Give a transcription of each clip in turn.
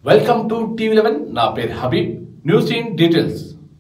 welcome to TV eleven నా పేరు Habib news in details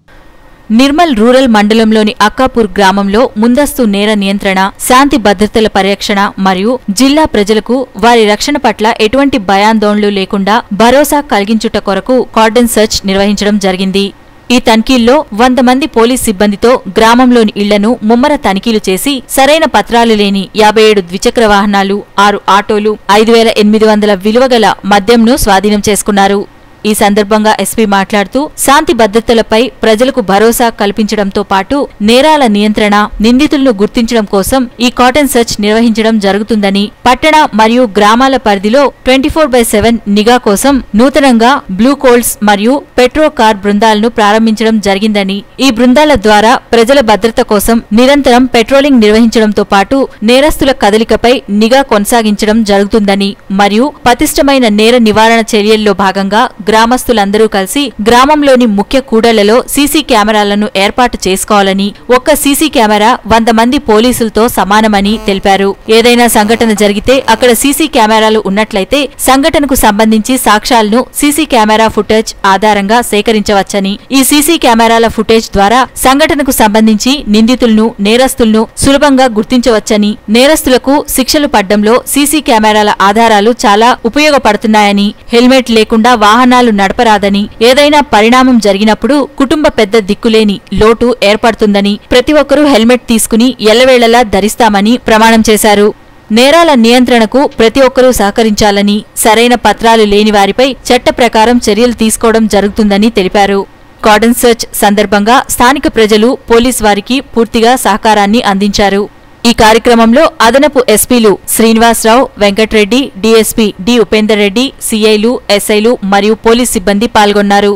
Nirmal rural మండలంలోని అక్కాపూర్ గ్రామంలో ముందస్తు నేర నియంత్రణ శాంతి భద్రతల పరిరక్షణ మరియు జిల్లా ప్రజలకు వారి రక్షణ పట్ల ఎటువంటి భయాందోళనలు లేకుండా భరోసా కలిగించుట కొరకు కార్డన్ సెర్చ్ నిర్వహించడం జరిగింది ఈ తనిఖీల్లో వంద మంది పోలీస్ సిబ్బందితో గ్రామంలోని ఇళ్లను ముమ్మర తనిఖీలు చేసి సరైన పత్రాలు లేని యాభై ఏడు ద్విచక్ర వాహనాలు ఆరు ఆటోలు ఐదు వేల ఎనిమిది వందల విలువగల మద్యంను స్వాధీనం చేసుకున్నారు ఈ సందర్భంగా ఎస్పీ మాట్లాడుతూ శాంతి భద్రతలపై ప్రజలకు భరోసా కల్పించడంతో పాటు నేరాల నియంత్రణ నిందితులను గుర్తించడం కోసం ఈ కాటన్ సెర్చ్ నిర్వహించడం జరుగుతుందని పట్టణ మరియు గ్రామాల పరిధిలో ట్వంటీ ఫోర్ బై సెవెన్ నిఘా కోసం నూతనంగా బ్లూ కోల్డ్స్ మరియు పెట్రో కార్ బృందాలను ప్రారంభించడం జరిగిందని ఈ బృందాల ద్వారా ప్రజల భద్రత కోసం నిరంతరం పెట్రోలింగ్ నిర్వహించడంతో పాటు నేరస్తుల కదలికపై నిఘా కొనసాగించడం జరుగుతుందని మరియు పటిష్టమైన నేర నివారణ చర్యల్లో భాగంగా గ్రామస్తులందరూ కలిసి గ్రామంలోని ముఖ్య కూడళ్లలో సీసీ కెమెరాలను ఏర్పాటు చేసుకోవాలని ఒక్క సీసీ కెమెరా వంద మంది పోలీసులతో సమానమని తెలిపారు ఏదైనా సంఘటన జరిగితే అక్కడ సీసీ కెమెరాలు ఉన్నట్లయితే సంఘటనకు సంబంధించి సాక్ష్యాలను సీసీ కెమెరా ఫుటేజ్ ఆధారంగా సేకరించవచ్చని ఈ సీసీ కెమెరాల ఫుటేజ్ ద్వారా సంఘటనకు సంబంధించి నిందితులను నేరస్తులను సులభంగా గుర్తించవచ్చని నేరస్తులకు శిక్షలు పడ్డంలో సీసీ కెమెరాల ఆధారాలు చాలా ఉపయోగపడుతున్నాయని హెల్మెట్ లేకుండా వాహనాలు నడపరాదని ఏదైనా పరిణామం జరిగినప్పుడు కుటుంబ పెద్ద దిక్కులేని లోటు ఏర్పడుతుందని ప్రతి ఒక్కరూ హెల్మెట్ తీసుకుని ఎల్లవేళలా ధరిస్తామని ప్రమాణం చేశారు నేరాల నియంత్రణకు ప్రతి ఒక్కరూ సహకరించాలని సరైన పత్రాలు లేని వారిపై చట్ట ప్రకారం చర్యలు తీసుకోవడం జరుగుతుందని తెలిపారు కార్డన్ సెర్చ్ సందర్భంగా స్థానిక ప్రజలు పోలీస్ వారికి పూర్తిగా సహకారాన్ని అందించారు ఈ కార్యక్రమంలో అదనపు ఎస్పీలు శ్రీనివాసరావు వెంకట్రెడ్డి డీఎస్పీ డి ఉపేందర్ రెడ్డి సీఐలు ఎస్ఐలు మరియు పోలీస్ సిబ్బంది పాల్గొన్నారు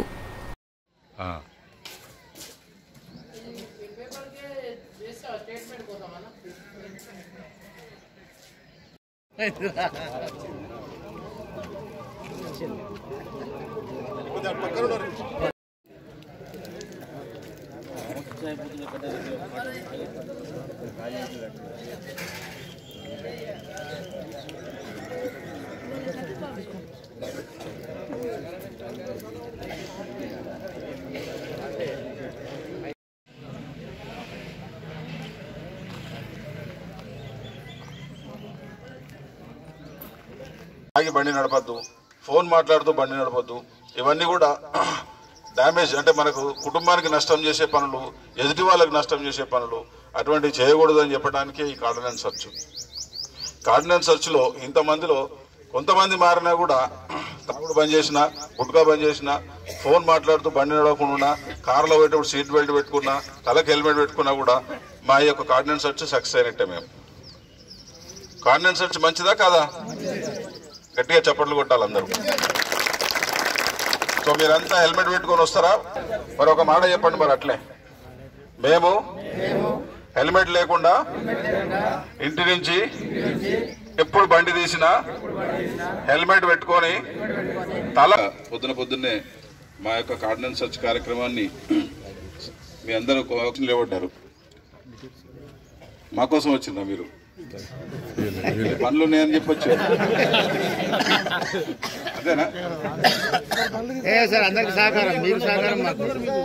ఆగి బండి నడపద్దు ఫోన్ మాట్లాడుతూ బండి నడపద్దు ఇవన్నీ కూడా డ్యామేజ్ అంటే మనకు కుటుంబానికి నష్టం చేసే పనులు ఎదుటి వాళ్ళకి నష్టం చేసే పనులు అటువంటివి చేయకూడదు అని చెప్పడానికి ఈ కార్డినెన్స్ సర్చ్ కార్డినెన్స్ సర్చ్లో ఇంతమందిలో కొంతమంది మారినా కూడా తాగుడు బంద్ చేసిన గుట్కా బంద్ చేసిన ఫోన్ మాట్లాడుతూ బండి నడవకుండా కార్లో పోయేటప్పుడు సీట్ బెల్ట్ పెట్టుకున్నా తలకు హెల్మెట్ పెట్టుకున్నా కూడా మా యొక్క కార్డినెన్స్ సర్చ్ సక్సెస్ అయినట్టే మేము కార్డినెన్స్ సర్చ్ మంచిదా కాదా గట్టిగా చప్పట్లు కొట్టాలి అందరూ సో మీరంతా హెల్మెట్ పెట్టుకొని వస్తారా మరి ఒక మాట చెప్పండి మరి అట్లే మేము హెల్మెట్ లేకుండా ఇంటి నుంచి ఎప్పుడు బండి తీసినా హెల్మెట్ పెట్టుకొని తల పొద్దున పొద్దున్నే మా యొక్క కార్డినెన్స్ సర్చ్ కార్యక్రమాన్ని మీ అందరూ లేవడ్డారు మా కోసం వచ్చిందా మీరు పనులు ఉన్నాయని చెప్పొచ్చు అదేనా ఏ సార్ అందరికి సహకారం మీకు సహకారం మాకు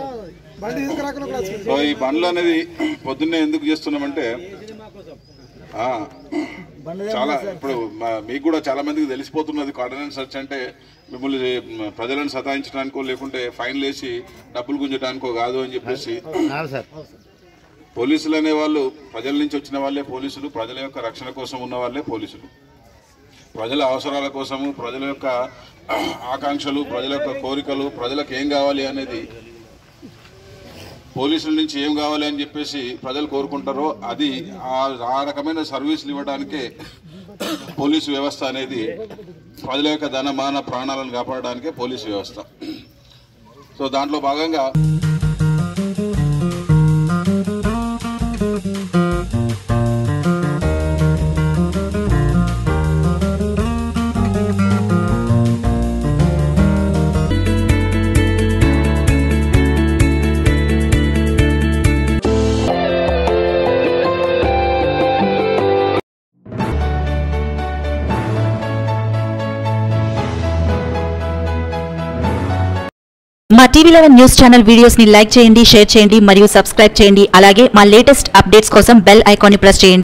సో ఈ పనులు అనేది పొద్దున్నే ఎందుకు చేస్తున్నామంటే ఆ, చాలా ఇప్పుడు మా- మీకు కూడా చాలా మందికి తెలిసిపోతున్నది కార్డినెన్స్ సర్చ్ అంటే మిమ్మల్ని మ్, ప్రజలను సతాయించడానికో లేకుంటే ఫైన్లు వేసి డబ్బులు గుంజడానికో కాదు అని చెప్పేసి అవును సార్ పోలీసులు అనేవాళ్ళు ప్రజల నుంచి వచ్చిన వాళ్ళే పోలీసులు ప్రజల యొక్క రక్షణ కోసం ఉన్న వాళ్ళే పోలీసులు ప్రజల అవసరాల కోసము ప్రజల యొక్క ఆకాంక్షలు ప్రజల యొక్క కోరికలు ప్రజలకు ఏం కావాలి అనేది పోలీసుల నుంచి ఏం కావాలి అని చెప్పేసి ప్రజలు కోరుకుంటారో అది ఆ- ఆ రకమైన సర్వీసులు ఇవ్వడానికే పోలీసు వ్యవస్థ అనేది ప్రజల యొక్క ధన మాన ప్రాణాలను కాపాడడానికే పోలీసు వ్యవస్థ సో దాంట్లో భాగంగా మా TV eleven news channel videos ని లైక్ చేయండి షేర్ చేయండి మరియు సబ్స్క్రైబ్ చేయండి అలాగే మా లేటెస్ట్ అప్డేట్స్ కోసం బెల్ ఐకాన్ ని ప్రెస్ చేయండి